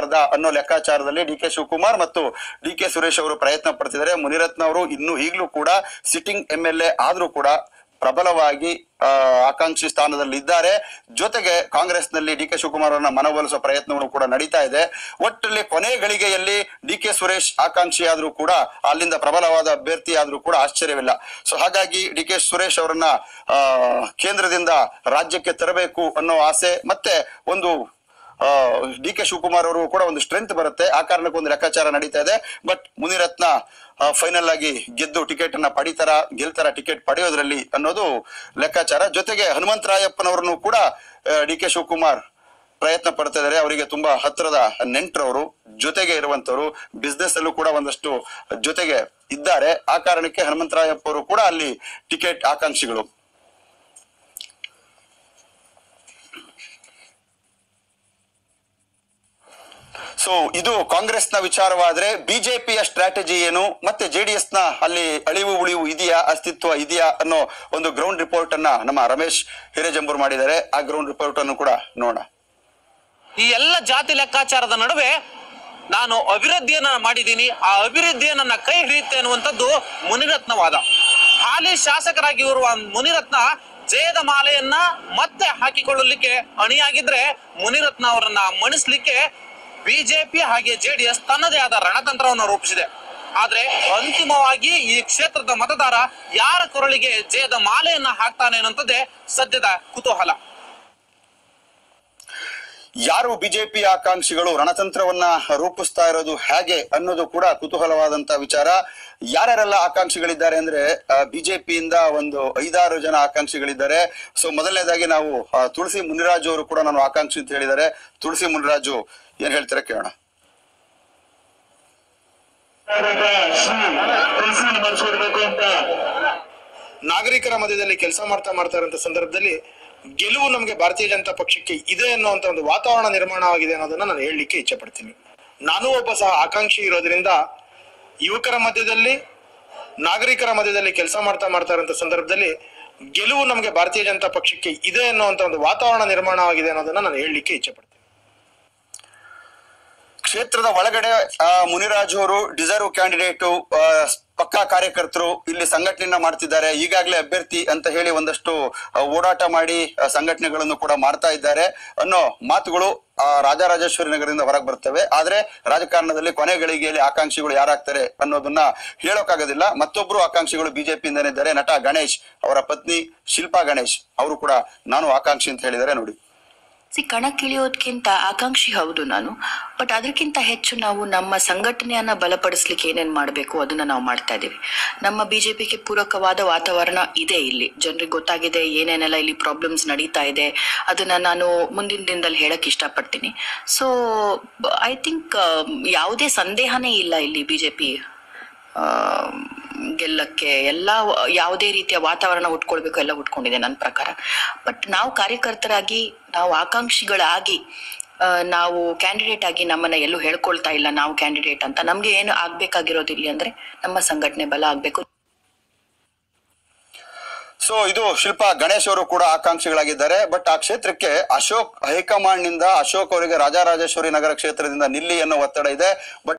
ಮಾಡಬಾರ್ದ ಅನ್ನೋ ಲೆಕ್ಕಾಚಾರದಲ್ಲಿ D K Shivakumar ಮತ್ತು ಡಿ ಕೆ ಸುರೇಶ್ ಅವರು ಪ್ರಯತ್ನ ಪಡ್ತಿದ್ದಾರೆ ಮುನಿರತ್ನ ಅವರು ಇನ್ನೂ ಈಗಲೂ ಕೂಡ ಸಿಟ್ಟಿಂಗ್ ಎಂ ಎಲ್ ಎ ಆದ್ರೂ ಕೂಡ ಪ್ರಬಲವಾಗಿ ಆ, ಆಕಾಂಕ್ಷಿ ಸ್ಥಾನದಲ್ಲಿ ಇದ್ದಾರೆ ಜೊತೆಗೆ ಕಾಂಗ್ರೆಸ್ನಲ್ಲಿ ಡಿ ಕೆ ಶಿವಕುಮಾರ್ ಅವರನ್ನ ಮನವೊಲಿಸುವ ಪ್ರಯತ್ನಗಳು ಕೂಡ ನಡೀತಾ ಇದೆ ಒಟ್ಟಲ್ಲಿ ಕೊನೆ ಗಳಿಗೆಯಲ್ಲಿ ಡಿ ಕೆ ಸುರೇಶ್ ಆಕಾಂಕ್ಷಿ ಆದ್ರೂ ಕೂಡ ಅಲ್ಲಿಂದ ಪ್ರಬಲವಾದ ಅಭ್ಯರ್ಥಿ ಆದ್ರೂ ಕೂಡ ಆಶ್ಚರ್ಯವಿಲ್ಲ ಸೊ ಹಾಗಾಗಿ ಡಿ ಕೆ ಸುರೇಶ್ ಅವರನ್ನ ಆ, ಕೇಂದ್ರದಿಂದ ರಾಜ್ಯಕ್ಕೆ ತರಬೇಕು ಅನ್ನೋ ಆಸೆ ಮತ್ತೆ ಒಂದು ಡಿ ಕೆ ಶಿವಕುಮಾರ್ ಅವರು ಕೂಡ ಒಂದು ಸ್ಟ್ರೆಂತ್ ಬರುತ್ತೆ ಆ ಕಾರಣಕ್ಕೆ ಒಂದು ಲೆಕ್ಕಾಚಾರ ನಡೀತಾ ಇದೆ ಬಟ್ ಮುನಿರತ್ನ ಫೈನಲ್ ಆಗಿ ಗೆದ್ದು ಟಿಕೆಟ್ ಅನ್ನ ಪಡಿತಾರ ಗೆಲ್ತಾರ ಟಿಕೆಟ್ ಪಡೆಯೋದ್ರಲ್ಲಿ ಅನ್ನೋದು ಲೆಕ್ಕಾಚಾರ ಜೊತೆಗೆ ಹನುಮಂತರಾಯಪ್ಪನವರನ್ನು ಕೂಡ ಡಿ ಕೆ ಶಿವಕುಮಾರ್ ಪ್ರಯತ್ನ ಪಡ್ತಾ ಇದ್ದಾರೆ ಅವರಿಗೆ ತುಂಬಾ ಹತ್ತಿರದ ನೆಂಟರವರು ಜೊತೆಗೆ ಇರುವಂತವರು ಬಿಸ್ನೆಸ್ ಅಲ್ಲೂ ಕೂಡ ಒಂದಷ್ಟು ಜೊತೆಗೆ ಇದ್ದಾರೆ ಆ ಕಾರಣಕ್ಕೆ ಹನುಮಂತರಾಯಪ್ಪ ಅವರು ಕೂಡ ಅಲ್ಲಿ ಟಿಕೆಟ್ ಆಕಾಂಕ್ಷಿಗಳು ಸೊ ಇದು ಕಾಂಗ್ರೆಸ್ನ ವಿಚಾರವಾದ್ರೆ ಬಿಜೆಪಿಯ ಸ್ಟ್ರಾಟಜಿ ಏನು ಮತ್ತೆ ಜೆಡಿಎಸ್ ನ ಅಲ್ಲಿ ಅಳಿವು ಉಳಿವು ಇದೆಯಾ ಅಸ್ತಿತ್ವ ಇದೆಯಾ ಅನ್ನೋ ಒಂದು ಗ್ರೌಂಡ್ ರಿಪೋರ್ಟ್ ಅನ್ನ ನಮ್ಮ ರಮೇಶ್ ಹಿರೇಜಂಬೂರ್ ಮಾಡಿದ್ದಾರೆ ಆ ಗ್ರೌಂಡ್ ರಿಪೋರ್ಟ್ ಅನ್ನು ಕೂಡ ನೋಡೋಣ ಈ ಎಲ್ಲ ಜಾತಿ ಲೆಕ್ಕಾಚಾರದ ನಡುವೆ ನಾನು ಅಭಿವೃದ್ಧಿಯನ್ನ ಮಾಡಿದ್ದೀನಿ ಆ ಅಭಿವೃದ್ಧಿಯ ನನ್ನ ಕೈ ಹಿಡಿಯುತ್ತೆ ಅನ್ನುವಂಥದ್ದು ಮುನಿರತ್ನ ವಾದ ಹಾಲಿ ಶಾಸಕರಾಗಿ ಇರುವ ಮುನಿರತ್ನ ಜಯದ ಮಾಲೆಯನ್ನ ಮತ್ತೆ ಹಾಕಿಕೊಳ್ಳಲಿಕ್ಕೆ ಅಣಿಯಾಗಿದ್ರೆ ಮುನಿರತ್ನ ಅವರನ್ನ ಮಣಿಸ್ಲಿಕ್ಕೆ ಬಿಜೆಪಿ ಹಾಗೆ ಜೆಡಿಎಸ್ ತನ್ನದೇ ಆದ ರಣತಂತ್ರವನ್ನು ರೂಪಿಸಿದೆ ಆದ್ರೆ ಅಂತಿಮವಾಗಿ ಈ ಕ್ಷೇತ್ರದ ಮತದಾರ ಯಾರ ಕೊರಳಿಗೆ ಜಯದ ಮಾಲೆಯನ್ನ ಹಾಕ್ತಾನೆ ಅನ್ನೋಂಥದ್ದೇ ಸದ್ಯದ ಕುತೂಹಲ ಯಾರು ಬಿಜೆಪಿ ಆಕಾಂಕ್ಷಿಗಳು ರಣತಂತ್ರವನ್ನ ರೂಪಿಸ್ತಾ ಇರೋದು ಹೇಗೆ ಅನ್ನೋದು ಕೂಡ ಕುತೂಹಲವಾದಂತ ವಿಚಾರ ಯಾರ್ಯಾರೆಲ್ಲ ಆಕಾಂಕ್ಷಿಗಳಿದ್ದಾರೆ ಅಂದ್ರೆ ಬಿಜೆಪಿಯಿಂದ ಒಂದು ಐದಾರು ಜನ ಆಕಾಂಕ್ಷಿಗಳಿದ್ದಾರೆ ಸೊ ಮೊದಲನೇದಾಗಿ ನಾವು ಆ, ತುಳಸಿ ಮುನಿರಾಜು ಅವರು ಕೂಡ ನಾನು ಆಕಾಂಕ್ಷಿ ಅಂತ ಹೇಳಿದ್ದಾರೆ ತುಳಸಿ ಮುನಿರಾಜು ಏನ್ ಹೇಳ್ತಾರೆ ಕೇಳೋಣ ಮಾಡಿಸ್ಕೊಡ್ಬೇಕು ಅಂತ ನಾಗರಿಕರ ಮಧ್ಯದಲ್ಲಿ ಕೆಲಸ ಮಾಡ್ತಾ ಮಾಡ್ತಾ ಇರೋಂಥ ಸಂದರ್ಭದಲ್ಲಿ ಗೆಲುವು ನಮಗೆ ಭಾರತೀಯ ಜನತಾ ಪಕ್ಷಕ್ಕೆ ಇದೆ ಅನ್ನುವಂತ ಒಂದು ವಾತಾವರಣ ನಿರ್ಮಾಣ ಆಗಿದೆ ಅನ್ನೋದನ್ನ ನಾನು ಹೇಳಲಿಕ್ಕೆ ಇಚ್ಛೆ ಪಡ್ತೀನಿ ನಾನು ಒಬ್ಬ ಸಹ ಆಕಾಂಕ್ಷಿ ಇರೋದ್ರಿಂದ ಯುವಕರ ಮಧ್ಯದಲ್ಲಿ ನಾಗರಿಕರ ಮಧ್ಯದಲ್ಲಿ ಕೆಲಸ ಮಾಡ್ತಾ ಮಾಡ್ತಾ ಇರೋಂಥ ಸಂದರ್ಭದಲ್ಲಿ ಗೆಲುವು ನಮಗೆ ಭಾರತೀಯ ಜನತಾ ಪಕ್ಷಕ್ಕೆ ಇದೆ ಅನ್ನುವಂತ ಒಂದು ವಾತಾವರಣ ನಿರ್ಮಾಣ ಆಗಿದೆ ಅನ್ನೋದನ್ನ ನಾನು ಹೇಳಲಿಕ್ಕೆ ಇಚ್ಛೆ ಪಡ್ತೀನಿ ಕ್ಷೇತ್ರದ ಒಳಗಡೆ ಆ, ಮುನಿರಾಜು ಅವರು ಡಿಸರ್ವ್ ಕ್ಯಾಂಡಿಡೇಟ್ ಪಕ್ಕಾ ಕಾರ್ಯಕರ್ತರು ಇಲ್ಲಿ ಸಂಘಟನೆಯನ್ನ ಮಾಡ್ತಿದ್ದಾರೆ ಈಗಾಗಲೇ ಅಭ್ಯರ್ಥಿ ಅಂತ ಹೇಳಿ ಒಂದಷ್ಟು ಆ, ಓಡಾಟ ಮಾಡಿ ಆ, ಸಂಘಟನೆಗಳನ್ನು ಕೂಡ ಮಾಡ್ತಾ ಇದ್ದಾರೆ ಅನ್ನೋ ಮಾತುಗಳು ಆ, ರಾಜರಾಜೇಶ್ವರಿ ನಗರದಿಂದ ಹೊರಗೆ ಬರ್ತವೆ ಆದ್ರೆ ರಾಜಕಾರಣದಲ್ಲಿ ಕೊನೆ ಗಳಿಗೆಯಲ್ಲಿ ಆಕಾಂಕ್ಷಿಗಳು ಯಾರಾಗ್ತಾರೆ ಅನ್ನೋದನ್ನ ಹೇಳೋಕ್ಕಾಗೋದಿಲ್ಲ ಮತ್ತೊಬ್ರು ಆಕಾಂಕ್ಷಿಗಳು ಬಿಜೆಪಿಯಿಂದನೇ ಇದ್ದಾರೆ ನಟ ಗಣೇಶ್ ಅವರ ಪತ್ನಿ ಶಿಲ್ಪಾ ಗಣೇಶ್ ಅವರು ಕೂಡ ನಾನು ಆಕಾಂಕ್ಷಿ ಅಂತ ಹೇಳಿದ್ದಾರೆ ನೋಡಿ ಸಿ ಕಣಕ್ಕಿಳಿಯೋದಕ್ಕಿಂತ ಆಕಾಂಕ್ಷಿ ಹೌದು ನಾನು ಬಟ್ ಅದಕ್ಕಿಂತ ಹೆಚ್ಚು ನಾವು ನಮ್ಮ ಸಂಘಟನೆಯನ್ನ ಬಲಪಡಿಸ್ಲಿಕ್ಕೆ ಏನೇನ್ ಮಾಡಬೇಕು ಅದನ್ನ ನಾವು ಮಾಡ್ತಾ ಇದ್ದೀವಿ ನಮ್ಮ ಬಿಜೆಪಿಗೆ ಪೂರಕವಾದ ವಾತಾವರಣ ಇದೆ ಇಲ್ಲಿ ಜನರಿಗೆ ಗೊತ್ತಾಗಿದೆ ಏನೇನೆಲ್ಲ ಇಲ್ಲಿ ಪ್ರಾಬ್ಲಮ್ಸ್ ನಡೀತಾ ಇದೆ ಅದನ್ನ ನಾನು ಮುಂದಿನ ದಿನದಲ್ಲಿ ಹೇಳಕ್ ಇಷ್ಟಪಡ್ತೀನಿ ಸೊ ಐ ಥಿಂಕ್ ಯಾವುದೇ ಸಂದೇಹನೇ ಇಲ್ಲ ಇಲ್ಲಿ ಬಿಜೆಪಿ ಗೆಲ್ಲಕ್ಕೆ ಎಲ್ಲ ಯಾವುದೇ ರೀತಿಯ ವಾತಾವರಣ ಉಟ್ಕೊಳ್ಬೇಕು ಎಲ್ಲ ಉಟ್ಕೊಂಡಿದೆ ನನ್ನ ಪ್ರಕಾರ ಬಟ್ ನಾವು ಕಾರ್ಯಕರ್ತರಾಗಿ ನಾವು ಆಕಾಂಕ್ಷಿಗಳಾಗಿ ಆ, ನಾವು ಕ್ಯಾಂಡಿಡೇಟ್ ಆಗಿ ನಮ್ಮನ್ನ ಎಲ್ಲೂ ಹೇಳ್ಕೊಳ್ತಾ ಇಲ್ಲ ನಾವು ಕ್ಯಾಂಡಿಡೇಟ್ ಅಂತ ನಮ್ಗೆ ಏನು ಆಗ್ಬೇಕಾಗಿರೋದು ಇಲ್ಲಿ ಅಂದ್ರೆ ನಮ್ಮ ಸಂಘಟನೆ ಬಲ ಆಗ್ಬೇಕು ಸೊ ಇದು ಶಿಲ್ಪಾ ಗಣೇಶ್ ಅವರು ಕೂಡ ಆಕಾಂಕ್ಷಿಗಳಾಗಿದ್ದಾರೆ ಬಟ್ ಆ ಕ್ಷೇತ್ರಕ್ಕೆ ಅಶೋಕ್ ಹೈಕಮಾಂಡ್ ನಿಂದ ಅಶೋಕ್ ಅವರಿಗೆ ರಾಜರಾಜೇಶ್ವರಿ ನಗರ ಕ್ಷೇತ್ರದಿಂದ ನಿಲ್ಲಿ ಅನ್ನೋ ಒತ್ತಡ ಇದೆ ಬಟ್